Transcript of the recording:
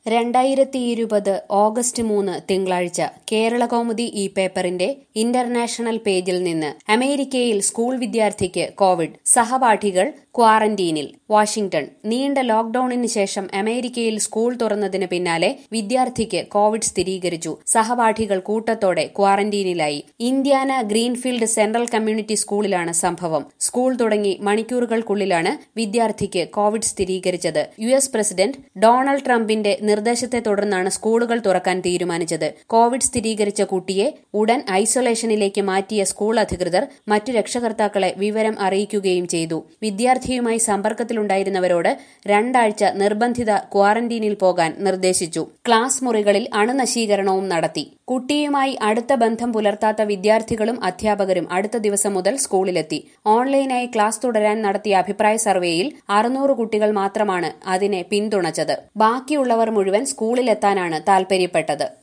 രണ്ടായിരത്തി ഇരുപത് ഓഗസ്റ്റ് മൂന്ന് തിങ്കളാഴ്ച കേരളകൗമുദി ഈ പേപ്പറിന്റെ ഇന്റർനാഷണൽ പേജിൽ നിന്ന് അമേരിക്കയിൽ സ്കൂൾ വിദ്യാർത്ഥിക്ക് കോവിഡ് സഹപാഠികൾ ക്വാറന്റീനിൽ വാഷിംഗ്ടൺ നീണ്ട ലോക്ഡൌണിന് ശേഷം അമേരിക്കയിൽ സ്കൂൾ തുറന്നതിന് പിന്നാലെ വിദ്യാർത്ഥിക്ക് കോവിഡ് സ്ഥിരീകരിച്ചു സഹപാഠികൾ കൂട്ടത്തോടെ ക്വാറന്റീനിലായി ഇന്ത്യാന ഗ്രീൻഫീൽഡ് സെൻട്രൽ കമ്മ്യൂണിറ്റി സ്കൂളിലാണ് സംഭവം സ്കൂൾ തുടങ്ങി മണിക്കൂറുകൾക്കുള്ളിലാണ് വിദ്യാർത്ഥിക്ക് കോവിഡ് സ്ഥിരീകരിച്ചത് യു എസ് പ്രസിഡന്റ് ഡൊണാൾഡ് ട്രംപിന്റെ നിർദ്ദേശത്തെ തുടർന്നാണ് സ്കൂളുകൾ തുറക്കാൻ തീരുമാനിച്ചത് കോവിഡ് സ്ഥിരീകരിച്ച കുട്ടിയെ ഉടൻ ഐസൊലേഷനിലേക്ക് മാറ്റിയ സ്കൂൾ അധികൃതർ മറ്റു രക്ഷകർത്താക്കളെ വിവരം അറിയിക്കുകയും ചെയ്തു വിദ്യാർത്ഥിയുമായി സമ്പർക്കത്തിലുണ്ടായിരുന്നവരോട് രണ്ടാഴ്ച നിർബന്ധിത ക്വാറന്റീനിൽ പോകാൻ നിർദ്ദേശിച്ചു ക്ലാസ് മുറികളിൽ അണുനശീകരണവും നടത്തി കുട്ടിയുമായി അടുത്ത ബന്ധം പുലർത്താത്ത വിദ്യാർത്ഥികളും അധ്യാപകരും അടുത്ത ദിവസം മുതൽ സ്കൂളിലെത്തി ഓൺലൈനായി ക്ലാസ് തുടരാൻ നടത്തിയ അഭിപ്രായ സർവേയിൽ അറുന്നൂറ് കുട്ടികൾ മാത്രമാണ് അതിനെ പിന്തുണച്ചത് ബാക്കിയുള്ളവർ മുഴുവൻ സ്കൂളിലെത്താനാണ് താൽപര്യപ്പെട്ടത്